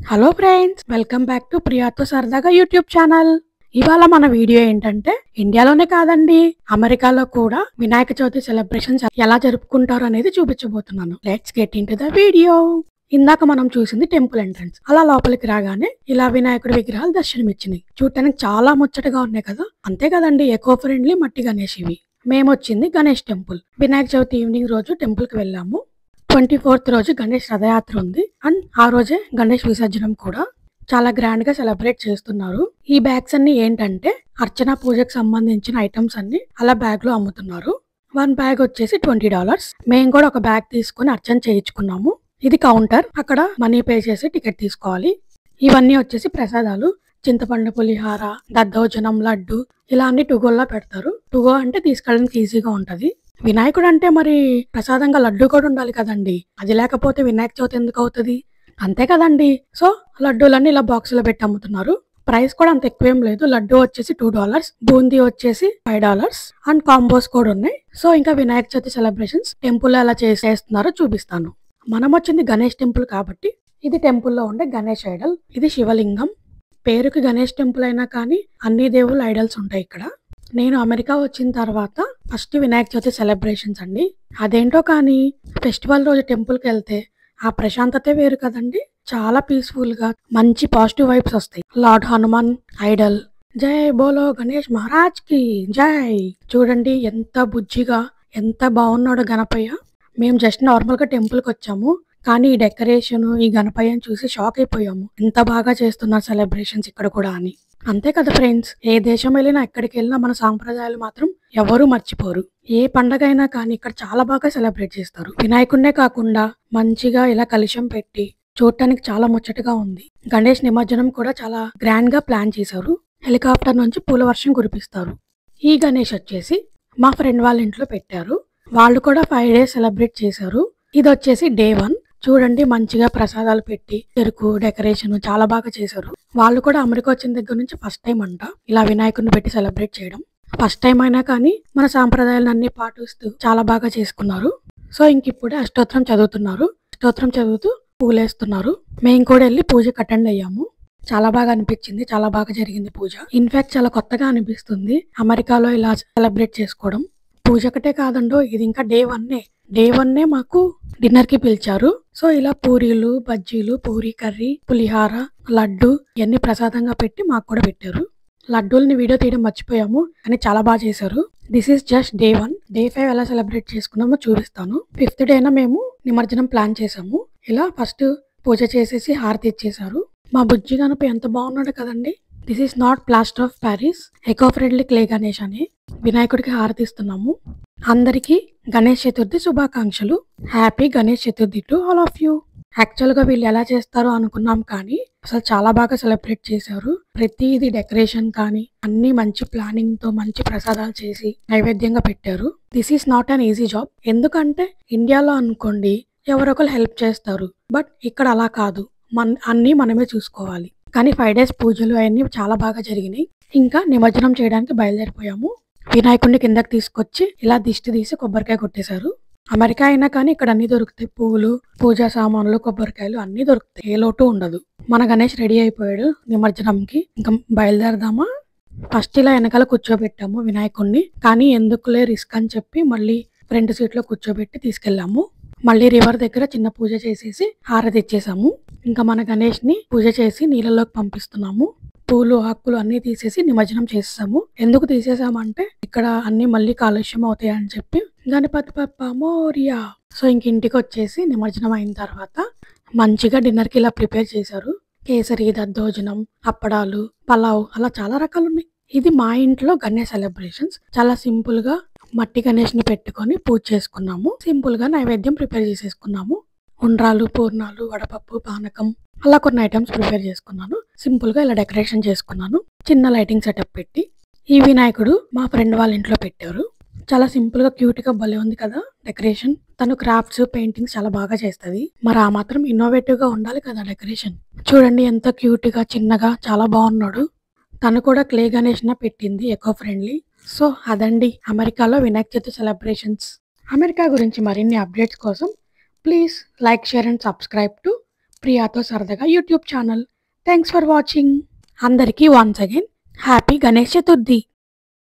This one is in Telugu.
hello friends welcome back to ప్రియాతో సరదాగా యూట్యూబ్ ఛానల్ ఇవాళ మన వీడియో ఏంటంటే ఇండియాలోనే కాదండి అమెరికాలో కూడా వినాయక చవితి సెలబ్రేషన్స్ ఎలా జరుపుకుంటారు అనేది చూపించబోతున్నాను let's get in the video ఇందాక మనం చూసింది టెంపుల్ ఎంట్రన్స్ అలా లోపలికి రాగానే ఇలా వినాయకుడి విగ్రహాలు దర్శనమిచ్చినాయి చూడటానికి చాలా ముచ్చటగా ఉన్నాయి కదా అంతే కదండి ఎకో ఫ్రెండ్లీ మట్టి గణేష్ ఇవి మేము వచ్చింది గణేష్ టెంపుల్ వినాయక చవితి ఈవినింగ్ రోజు టెంపుల్ కి వెళ్ళాము ట్వంటీ ఫోర్త్ రోజు గణేష్ రథయాత్ర ఉంది అండ్ ఆ రోజే గణేష్ విసర్జనం కూడా చాలా గ్రాండ్ గా సెలబ్రేట్ చేస్తున్నారు ఈ బ్యాగ్స్ అన్ని ఏంటంటే అర్చన పూజకు సంబంధించిన ఐటమ్స్ అన్ని అలా బ్యాగ్ లో అమ్ముతున్నారు వన్ బ్యాగ్ వచ్చేసి ట్వంటీ డాలర్స్ మేము కూడా ఒక బ్యాగ్ తీసుకొని అర్చన చేయించుకున్నాము ఇది కౌంటర్ అక్కడ మనీ పే చేసి టికెట్ తీసుకోవాలి ఇవన్నీ వచ్చేసి ప్రసాదాలు చింతపండు పులిహార దద్దోజనం లడ్డు ఇలా అన్ని టుగోల్లా పెడతారు టుగో అంటే తీసుకెళ్ళడానికి ఈజీగా ఉంటది వినాయకుడు అంటే మరి ప్రసాదంగా లడ్డు కూడా ఉండాలి కదండి అది లేకపోతే వినాయక చవితి ఎందుకు అవుతుంది అంతే కదండి సో లడ్డూలన్నీ ఇలా బాక్స్ లో పెట్టి అమ్ముతున్నారు ప్రైస్ కూడా అంత ఎక్కువేం లేదు లడ్డు వచ్చేసి టూ డాలర్స్ బూందీ వచ్చేసి ఫైవ్ డాలర్స్ అండ్ కాంబోస్ కూడా ఉన్నాయి సో ఇంకా వినాయక చవితి సెలబ్రేషన్స్ టెంపుల్ ఎలా చేసేస్తున్నారో చూపిస్తాను మనం వచ్చింది గణేష్ టెంపుల్ కాబట్టి ఇది టెంపుల్ లో ఉండే గణేష్ ఐడల్ ఇది శివలింగం పేరుకి గణేష్ టెంపుల్ అయినా కానీ అన్ని దేవుళ్ళ ఐడల్స్ ఉంటాయి ఇక్కడ నేను అమెరికా వచ్చిన తర్వాత ఫస్ట్ వినాయక చవితి సెలబ్రేషన్స్ అండి అదేంటో కానీ ఫెస్టివల్ రోజు టెంపుల్కి వెళ్తే ఆ ప్రశాంతతే వేరు కదండి చాలా పీస్ఫుల్ గా మంచి పాజిటివ్ వైబ్స్ వస్తాయి లార్డ్ హనుమాన్ ఐడల్ జై బోలో గణేష్ మహారాజ్ కి జై చూడండి ఎంత బుజ్జిగా ఎంత బాగున్నాడు గణపయ్య మేము జస్ట్ నార్మల్ గా టెంపుల్ కి వచ్చాము కానీ ఈ డెకరేషన్ ఈ గణపయ్యని చూసి షాక్ అయిపోయాము ఎంత బాగా చేస్తున్నారు సెలబ్రేషన్స్ ఇక్కడ కూడా అని అంతే కదా ఫ్రెండ్స్ ఏ దేశం వెళ్ళినా ఎక్కడికి వెళ్ళినా మన సాంప్రదాయాలు మాత్రం ఎవరు మర్చిపోరు ఏ పండగ అయినా కానీ ఇక్కడ చాలా బాగా సెలబ్రేట్ చేస్తారు వినాయకుడినే కాకుండా మంచిగా ఇలా కలుషం పెట్టి చూడటానికి చాలా ముచ్చటగా ఉంది గణేష్ నిమజ్జనం కూడా చాలా గ్రాండ్ గా ప్లాన్ చేశారు హెలికాప్టర్ నుంచి పూల వర్షం కురిపిస్తారు ఈ గణేష్ వచ్చేసి మా ఫ్రెండ్ వాళ్ళ ఇంట్లో పెట్టారు వాళ్ళు కూడా ఫైవ్ డేస్ సెలబ్రేట్ చేశారు ఇది వచ్చేసి డే వన్ చూడండి మంచిగా ప్రసాదాలు పెట్టి చెరుకు డెకరేషన్ చాలా బాగా చేశారు వాళ్ళు కూడా అమెరికా వచ్చిన దగ్గర నుంచి ఫస్ట్ టైం అంట ఇలా వినాయకుడిని పెట్టి సెలబ్రేట్ చేయడం ఫస్ట్ టైం అయినా కానీ మన సాంప్రదాయాలను అన్ని పాటిస్తూ చాలా బాగా చేసుకున్నారు సో ఇంక ఇప్పుడే అష్టోత్తరం చదువుతున్నారు అష్టోత్తరం చదువుతూ పూలేస్తున్నారు మేము కూడా వెళ్ళి పూజకి అటెండ్ అయ్యాము చాలా బాగా అనిపించింది చాలా బాగా జరిగింది పూజ ఇన్ఫాక్ట్ చాలా కొత్తగా అనిపిస్తుంది అమెరికాలో ఇలా సెలబ్రేట్ చేసుకోవడం పూజ ఒకటే కాదండో ఇది ఇంకా డే వన్నే డే వన్నే మాకు డిన్నర్ కి పిలిచారు సో ఇలా పూరీలు బజ్జీలు పూరీ కర్రీ పులిహార లడ్డు ఇవన్నీ ప్రసాదంగా పెట్టి మాకు కూడా పెట్టారు లడ్డూల్ని వీడియో తీయడం మర్చిపోయాము కానీ చాలా బాగా చేశారు this is just day one day five ఎలా సెలబ్రేట్ చేసుకున్నామో చూపిస్తాను ఫిఫ్త్ డేన మేము నిమజ్జనం ప్లాన్ చేసాము ఇలా ఫస్ట్ పూజ చేసేసి హారతి ఇచ్చేసారు మా బుజ్జి గణప ఎంత బాగున్నాడు కదండి this is not plaster of Paris eco friendly clay Ganesh అని వినాయకుడికి హారతి ఇస్తున్నాము అందరికీ గణేష్ చతుర్థి శుభాకాంక్షలు happy Ganesh Chaturthi to all of you actual గా వీళ్ళు ఎలా చేస్తారో అనుకున్నాం కానీ అసలు చాలా బాగా సెలబ్రేట్ చేశారు ప్రతిది డెకరేషన్ కానీ అన్ని మంచి ప్లానింగ్ తో మంచి ప్రసాదాలు చేసి నైవేద్యంగా పెట్టారు this is not an easy job ఎందుకంటే ఇండియాలో అనుకోండి ఎవరొకరు హెల్ప్ చేస్తారు బట్ ఇక్కడ అలా కాదు మన అన్ని మనమే చూసుకోవాలి కానీ ఫైవ్ డేస్ పూజలు అవన్నీ చాలా బాగా జరిగినాయి ఇంకా నిమజ్జనం చేయడానికి బయలుదేరిపోయాము వినాయకుడిని కిందకి తీసుకొచ్చి ఇలా దిష్టి తీసి కొబ్బరికాయ కొట్టేశారు అమెరికా అయినా కానీ ఇక్కడ అన్ని దొరుకుతాయి పువ్వులు పూజా సామాన్లు కొబ్బరికాయలు అన్ని దొరుకుతాయి ఏ లోటు ఉండదు మన గణేష్ రెడీ అయిపోయాడు నిమజ్జనంకి ఇంకా బయలుదేరదామా ఫస్ట్ ఇలా వెనకాల కూర్చోబెట్టాము వినాయకుడిని కానీ ఎందుకులే రిస్క్ అని చెప్పి మళ్ళీ ఫ్రంట్ సీట్ లో కూర్చోబెట్టి తీసుకెళ్ళాము మళ్ళీ రివర్ దగ్గర చిన్న పూజ చేసేసి హారతి ఇచ్చేసాము ఇంకా మన గణేష్ ని పూజ చేసి నీళ్ళలోకి పంపిస్తున్నాము పూలు ఆకులు అన్ని తీసేసి నిమజ్జనం చేసేసాము ఎందుకు తీసేసామంటే ఇక్కడ అన్ని మళ్ళీ కాలుష్యం అవుతాయి అని చెప్పి గణపతి పప్ప మోరియా సో ఇంక ఇంటికి వచ్చేసి నిమజ్జనం అయిన తర్వాత మంచిగా డిన్నర్ కి ఇలా ప్రిపేర్ చేశారు కేసరి దద్దోజనం అప్పడాలు పలావ్ అలా చాలా రకాలు ఉన్నాయి ఇది మా ఇంట్లో గణేష్ సెలబ్రేషన్స్ చాలా సింపుల్ గా మట్టి గణేష్ ని పెట్టుకొని పూజ చేసుకున్నాము సింపుల్ గా నైవేద్యం ప్రిపేర్ చేసేసుకున్నాము ఉండ్రాలు పూర్ణాలు వడపప్పు పానకం అలా కొన్ని ఐటమ్స్ ప్రిపేర్ చేసుకున్నాను సింపుల్ గా ఇలా డెకరేషన్ చేసుకున్నాను చిన్న లైటింగ్ సెటప్ పెట్టి ఈ వినాయకుడు మా ఫ్రెండ్ వాళ్ళ ఇంట్లో పెట్టారు చాలా సింపుల్ గా క్యూట్ గా భలే ఉంది కదా డెకరేషన్ తను క్రాఫ్ట్స్ పెయింటింగ్స్ చాలా బాగా చేస్తది మరి ఆ మాత్రం ఇన్నోవేటివ్ గా ఉండాలి కదా డెకరేషన్ చూడండి ఎంత క్యూట్ గా చిన్నగా చాలా బాగున్నాడు తను కూడా క్లే గణేష్ పెట్టింది ఎకో ఫ్రెండ్లీ సో అదండి అమెరికాలో వినాయక చవితి సెలబ్రేషన్స్ అమెరికా గురించి మరిన్ని అప్డేట్స్ కోసం please like share and subscribe to ప్రియాతో సరదాగా YouTube channel thanks for watching అందరికీ once again happy Ganesh Chaturthi